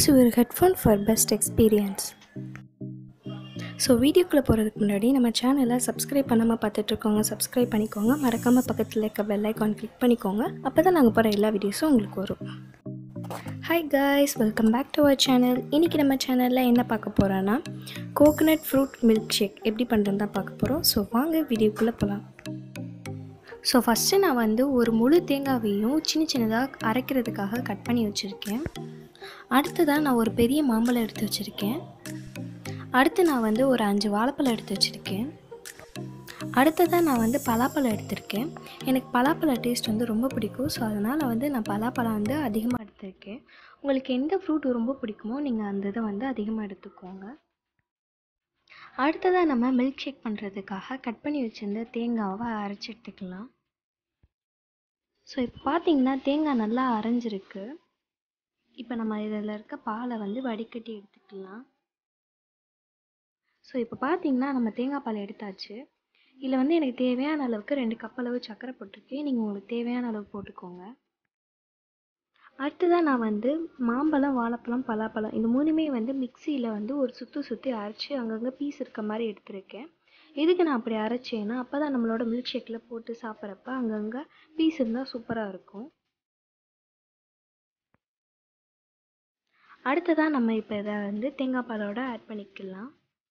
Choose your headphone for best experience. So வீடியோக்குள்ளே போகிறதுக்கு முன்னாடி நம்ம சேனலை சப்ஸ்கிரைப் பண்ணாமல் பார்த்துட்ருக்கோங்க சப்ஸ்கிரைப் பண்ணிக்கோங்க மறக்காமல் பக்கத்தில் இருக்க பெல் ஐக்கான் கிளிக் பண்ணிக்கோங்க அப்போ தான் நாங்கள் போகிற எல்லா வீடியோஸும் உங்களுக்கு வரும் hi guys welcome back to our channel இன்றைக்கி நம்ம சேனலில் என்ன பார்க்க போகிறோன்னா கோகனட் ஃப்ரூட் மில்க் ஷேக் எப்படி பண்ணுறது தான் பார்க்க போகிறோம் ஸோ வாங்க வீடியோக்குள்ளே போகலாம் ஸோ ஃபஸ்ட்டு நான் வந்து ஒரு முழு தேங்காவையும் சின்ன சின்னதாக அரைக்கிறதுக்காக கட் பண்ணி வச்சுருக்கேன் அடுத்ததாக நான் ஒரு பெரிய மாம்பழம் எடுத்து வச்சுருக்கேன் அடுத்து நான் வந்து ஒரு அஞ்சு வாழைப்பழம் எடுத்து வச்சுருக்கேன் அடுத்ததாக நான் வந்து பலாப்பழம் எடுத்திருக்கேன் எனக்கு பலாப்பழம் டேஸ்ட் வந்து ரொம்ப பிடிக்கும் ஸோ அதனால் வந்து நான் பலாப்பழம் வந்து அதிகமாக எடுத்திருக்கேன் உங்களுக்கு எந்த ஃப்ரூட் ரொம்ப பிடிக்குமோ நீங்கள் அந்த இதை வந்து அதிகமாக எடுத்துக்கோங்க அடுத்ததாக நம்ம மில்க் ஷேக் பண்ணுறதுக்காக கட் பண்ணி வச்சுருந்த தேங்காவை அரைச்சி எடுத்துக்கலாம் ஸோ இப்போ பார்த்தீங்கன்னா தேங்காய் நல்லா அரைஞ்சிருக்கு இப்போ நம்ம இதில் இருக்க பாலை வந்து வடிகட்டி எடுத்துக்கலாம் ஸோ இப்போ பார்த்தீங்கன்னா நம்ம தேங்காய் பால் எடுத்தாச்சு இதில் வந்து எனக்கு தேவையான அளவுக்கு ரெண்டு கப் அளவு சர்க்கரை போட்டிருக்கேன் நீங்கள் உங்களுக்கு தேவையான அளவு போட்டுக்கோங்க அடுத்ததாக நான் வந்து மாம்பழம் வாழைப்பழம் பலாப்பழம் இந்த மூணுமே வந்து மிக்சியில் வந்து ஒரு சுற்றி சுற்றி அரைச்சி அங்கங்கே பீஸ் இருக்க மாதிரி எடுத்திருக்கேன் எதுக்கு நான் அப்படி அரைச்சேன்னா அப்போ தான் நம்மளோட மில்க் ஷேக்கில் போட்டு சாப்பிட்றப்ப அங்கங்கே பீஸ் இருந்தால் சூப்பராக இருக்கும் அடுத்ததாக நம்ம இப்போ இதை வந்து தேங்காய் பாலோட ஆட் பண்ணிக்கலாம்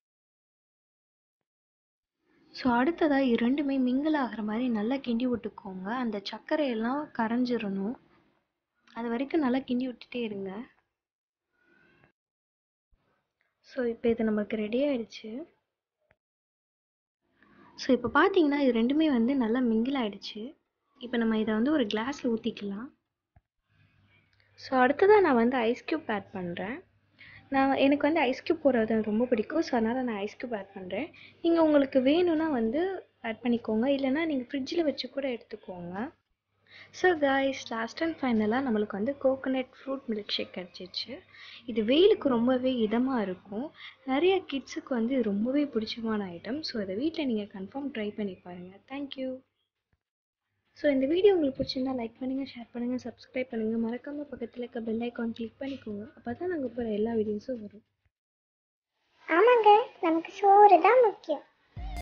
ஸோ அடுத்ததாக இரண்டுமே மிங்கிள் ஆகிற மாதிரி நல்லா கிண்டி விட்டுக்கோங்க அந்த சர்க்கரையெல்லாம் கரைஞ்சிடணும் அது வரைக்கும் நல்லா கிண்டி விட்டுட்டே இருங்க ஸோ இப்போ இது நமக்கு ரெடி ஆயிடுச்சு ஸோ இப்போ பார்த்தீங்கன்னா இது ரெண்டுமே வந்து நல்லா மிங்கிள் ஆயிடுச்சு இப்போ நம்ம இதை வந்து ஒரு கிளாஸில் ஊற்றிக்கலாம் ஸோ அடுத்ததாக நான் வந்து ஐஸ் க்யூப் ஆட் பண்ணுறேன் நான் எனக்கு வந்து ஐஸ் க்யூப் போடுறது ரொம்ப பிடிக்கும் ஸோ அதனால் நான் ஐஸ் க்யூப் ஆட் பண்ணுறேன் நீங்கள் உங்களுக்கு வேணும்னா வந்து ஆட் பண்ணிக்கோங்க இல்லைனா நீங்கள் ஃப்ரிட்ஜில் வச்சு கூட எடுத்துக்கோங்க ஸோ காய்ஸ் லாஸ்ட் அண்ட் ஃபைனலாக நம்மளுக்கு வந்து கோகோனட் ஃப்ரூட் மில்க் ஷேக் கிடச்சிச்சு இது வெயிலுக்கு ரொம்பவே இதமாக இருக்கும் நிறைய கிட்ஸுக்கு வந்து இது ரொம்பவே பிடிச்சமான ஐட்டம் ஸோ அதை வீட்டில் நீங்கள் கன்ஃபார்ம் ட்ரை பண்ணி பாருங்கள் தேங்க்யூ ஸோ இந்த வீடியோ உங்களுக்கு பிடிச்சிருந்தா லைக் பண்ணுங்கள் ஷேர் பண்ணுங்கள் சப்ஸ்கிரைப் பண்ணுங்கள் மறக்காமல் பக்கத்தில் இருக்க பெல் ஐக்கான் கிளிக் பண்ணிக்கோங்க அப்போ தான் நாங்கள் போகிற எல்லா வீடியோஸும் வரும் ஆமாங்க நமக்கு சோறு தான் முக்கியம்